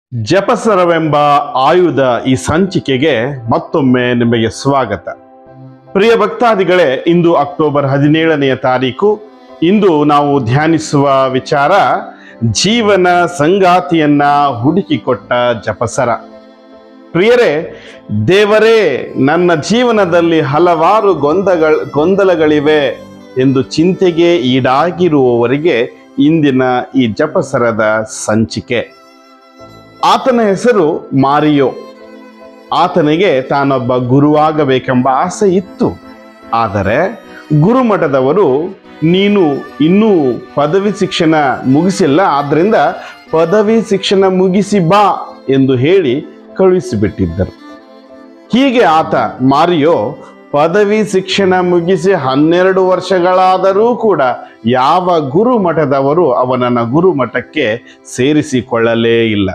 ಜಪಸರವೆಂಬ ಆಯುಧ ಈ ಸಂಚಿಕೆಗೆ ಮತ್ತೊಮ್ಮೆ ನಿಮಗೆ ಸ್ವಾಗತ ಪ್ರಿಯ ಭಕ್ತಾದಿಗಳೇ ಇಂದು ಅಕ್ಟೋಬರ್ ಹದಿನೇಳನೆಯ ತಾರೀಕು ಇಂದು ನಾವು ಧ್ಯಾನಿಸುವ ವಿಚಾರ ಜೀವನ ಸಂಗಾತಿಯನ್ನ ಹುಡುಕಿಕೊಟ್ಟ ಜಪಸರ ಪ್ರಿಯರೇ ದೇವರೇ ನನ್ನ ಜೀವನದಲ್ಲಿ ಹಲವಾರು ಗೊಂದಗಳ ಗೊಂದಲಗಳಿವೆ ಎಂದು ಚಿಂತೆಗೆ ಈಡಾಗಿರುವವರಿಗೆ ಇಂದಿನ ಈ ಜಪಸರದ ಸಂಚಿಕೆ ಆತನ ಹೆಸರು ಮಾರಿಯೋ ಆತನಿಗೆ ತಾನೊಬ್ಬ ಗುರುವಾಗಬೇಕೆಂಬ ಆಸೆ ಇತ್ತು ಆದರೆ ಗುರುಮಠದವರು ನೀನು ಇನ್ನೂ ಪದವಿ ಶಿಕ್ಷಣ ಮುಗಿಸಿಲ್ಲ ಆದ್ರಿಂದ ಪದವಿ ಶಿಕ್ಷಣ ಮುಗಿಸಿ ಬಾ ಎಂದು ಹೇಳಿ ಕಳುಹಿಸಿಬಿಟ್ಟಿದ್ದರು ಹೀಗೆ ಆತ ಮಾರಿಯೋ ಪದವಿ ಶಿಕ್ಷಣ ಮುಗಿಸಿ ಹನ್ನೆರಡು ವರ್ಷಗಳಾದರೂ ಕೂಡ ಯಾವ ಗುರುಮಠದವರು ಅವನನ್ನ ಗುರುಮಠಕ್ಕೆ ಸೇರಿಸಿಕೊಳ್ಳಲೇ ಇಲ್ಲ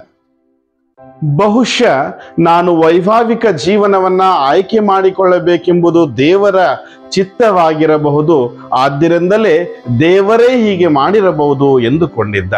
ಬಹುಶಃ ನಾನು ವೈಭಾವಿಕ ಜೀವನವನ್ನ ಆಯ್ಕೆ ಮಾಡಿಕೊಳ್ಳಬೇಕೆಂಬುದು ದೇವರ ಚಿತ್ತವಾಗಿರಬಹುದು ಆದ್ದರಿಂದಲೇ ದೇವರೇ ಹೀಗೆ ಮಾಡಿರಬಹುದು ಎಂದುಕೊಂಡಿದ್ದ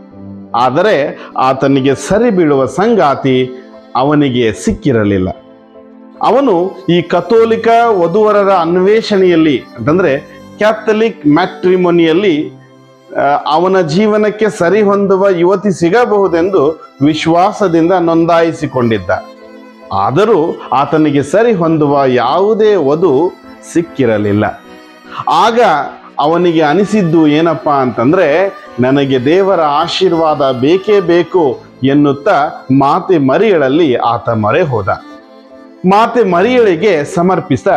ಆದರೆ ಆತನಿಗೆ ಸರಿ ಬೀಳುವ ಸಂಗಾತಿ ಅವನಿಗೆ ಸಿಕ್ಕಿರಲಿಲ್ಲ ಅವನು ಈ ಕಥೋಲಿಕ ವಧುವರರ ಅನ್ವೇಷಣೆಯಲ್ಲಿ ಅಂತಂದ್ರೆ ಕ್ಯಾಥಲಿಕ್ ಮ್ಯಾಟ್ರಿಮೊನಿಯಲ್ಲಿ ಆ, ಅವನ ಜೀವನಕ್ಕೆ ಸರಿ ಹೊಂದುವ ಯುವತಿ ಸಿಗಬಹುದೆಂದು ವಿಶ್ವಾಸದಿಂದ ನೋಂದಾಯಿಸಿಕೊಂಡಿದ್ದ ಆದರೂ ಆತನಿಗೆ ಸರಿ ಹೊಂದುವ ಯಾವುದೇ ವಧು ಸಿಕ್ಕಿರಲಿಲ್ಲ ಆಗ ಅವನಿಗೆ ಅನಿಸಿದ್ದು ಏನಪ್ಪಾ ಅಂತಂದ್ರೆ ನನಗೆ ದೇವರ ಆಶೀರ್ವಾದ ಬೇಕೇ ಬೇಕು ಎನ್ನುತ್ತಾ ಮಾತೆ ಮರಿಯಳಲ್ಲಿ ಆತ ಮೊರೆ ಹೋದ ಮಾತೆ ಮರಿಯಳಿಗೆ ಸಮರ್ಪಿಸ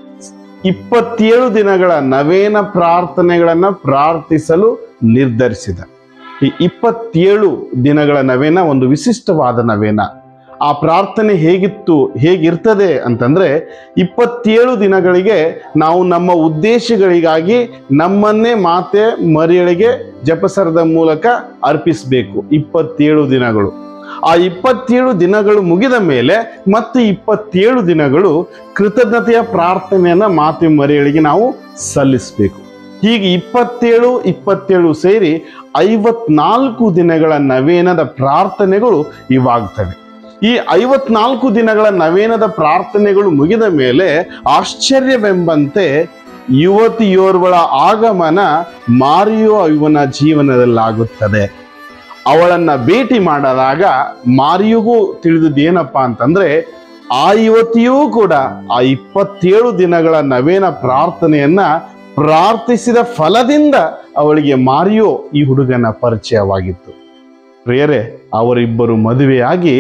ಇಪ್ಪತ್ತೇಳು ದಿನಗಳ ನವೇನ ಪ್ರಾರ್ಥನೆಗಳನ್ನ ಪ್ರಾರ್ಥಿಸಲು ನಿರ್ಧರಿಸಿದ ಈ ಇಪ್ಪತ್ತೇಳು ದಿನಗಳ ನವೇನ ಒಂದು ವಿಶಿಷ್ಟವಾದ ನವೇನ ಆ ಪ್ರಾರ್ಥನೆ ಹೇಗಿತ್ತು ಹೇಗಿರ್ತದೆ ಅಂತಂದ್ರೆ ಇಪ್ಪತ್ತೇಳು ದಿನಗಳಿಗೆ ನಾವು ನಮ್ಮ ಉದ್ದೇಶಗಳಿಗಾಗಿ ನಮ್ಮನ್ನೇ ಮಾತೆ ಮರಿಯಳಿಗೆ ಜಪಸರದ ಮೂಲಕ ಅರ್ಪಿಸಬೇಕು ಇಪ್ಪತ್ತೇಳು ದಿನಗಳು ಆ ಇಪ್ಪತ್ತೇಳು ದಿನಗಳು ಮುಗಿದ ಮೇಲೆ ಮತ್ತೆ ಇಪ್ಪತ್ತೇಳು ದಿನಗಳು ಕೃತಜ್ಞತೆಯ ಪ್ರಾರ್ಥನೆಯನ್ನ ಮಾತೆ ಮರಿಯಳಿಗೆ ನಾವು ಸಲ್ಲಿಸಬೇಕು ಹೀಗೆ ಇಪ್ಪತ್ತೇಳು ಇಪ್ಪತ್ತೇಳು ಸೇರಿ ಐವತ್ನಾಲ್ಕು ದಿನಗಳ ನವೇನದ ಪ್ರಾರ್ಥನೆಗಳು ಇವಾಗ್ತವೆ ಈ ಐವತ್ನಾಲ್ಕು ದಿನಗಳ ನವೇನದ ಪ್ರಾರ್ಥನೆಗಳು ಮುಗಿದ ಮೇಲೆ ಆಶ್ಚರ್ಯವೆಂಬಂತೆ ಯುವತಿಯೋರ್ವಳ ಆಗಮನ ಮಾರಿಯೋ ಇವನ ಜೀವನದಲ್ಲಾಗುತ್ತದೆ ಅವಳನ್ನ ಭೇಟಿ ಮಾಡದಾಗ ಮಾರಿಯುಗೂ ತಿಳಿದಿದ್ದು ಏನಪ್ಪಾ ಅಂತಂದ್ರೆ ಆ ಯುವತಿಯೂ ಕೂಡ ಆ ಇಪ್ಪತ್ತೇಳು ದಿನಗಳ ನವೇನ ಪ್ರಾರ್ಥನೆಯನ್ನ ಪ್ರಾರ್ಥಿಸಿದ ಫಲದಿಂದ ಅವಳಿಗೆ ಮಾರಿಯೋ ಈ ಹುಡುಗನ ಪರಿಚಯವಾಗಿತ್ತು ಪ್ರಿಯರೇ ಅವರಿಬ್ಬರು ಮದುವೆಯಾಗಿ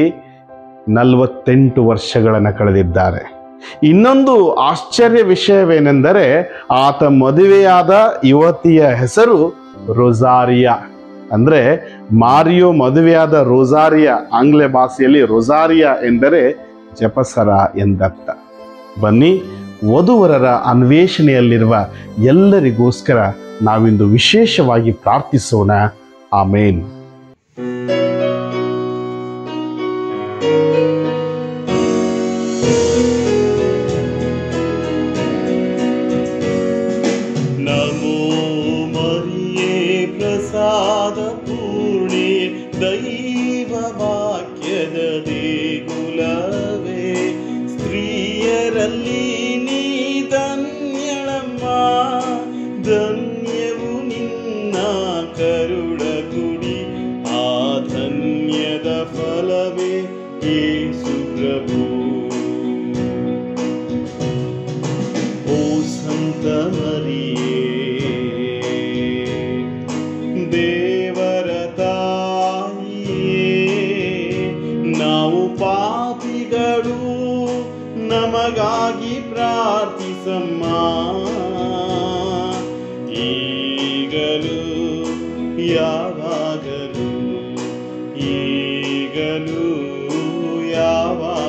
ನಲವತ್ತೆಂಟು ವರ್ಷಗಳನ್ನು ಕಳೆದಿದ್ದಾರೆ ಇನ್ನೊಂದು ಆಶ್ಚರ್ಯ ವಿಷಯವೇನೆಂದರೆ ಆತ ಮದುವೆಯಾದ ಯುವತಿಯ ಹೆಸರು ರೊಜಾರಿಯಾ ಅಂದ್ರೆ ಮಾರಿಯೋ ಮದುವೆಯಾದ ರೊಜಾರಿಯಾ ಆಂಗ್ಲ ಭಾಷೆಯಲ್ಲಿ ರೊಜಾರಿಯಾ ಎಂದರೆ ಜಪಸರ ಎಂದರ್ಥ ಬನ್ನಿ ವಧುವರರ ಅನ್ವೇಷಣೆಯಲ್ಲಿರುವ ಎಲ್ಲರಿಗೋಸ್ಕರ ನಾವಿಂದು ವಿಶೇಷವಾಗಿ ಪ್ರಾರ್ಥಿಸೋಣ ಆಮೇನ್ ನಮೋ ಮರಿಯೇ ಪ್ರಸಾದ ಪೂರ್ಣಿ ದೈವ ವಾಕ್ಯದ ದೇಗುಲವೇ ಸ್ತ್ರೀಯರಲ್ಲಿ ನೀ ಧನ್ಯಳಮ್ಮ ಧನ್ಯವು ನಿನ್ನ ಕರುಳ ಗುಡಿ ಆ ಧನ್ಯದ ಫಲವೇ ಯೇಸು ಪ್ರಭು ಓ ಸಂತ ಮರಿಯೇ ದೇವರ ತಾಯಿಯೇ ನಾವು ಪಾಪಿಗಳು ನಮಗಾಗಿ ಪ್ರಾರ್ಥಿಸಮ್ಮ ಈಗಲೂ ಯಾವಾಗಲೂ ಈಗಲೂ ಯಾವಾಗಲೂ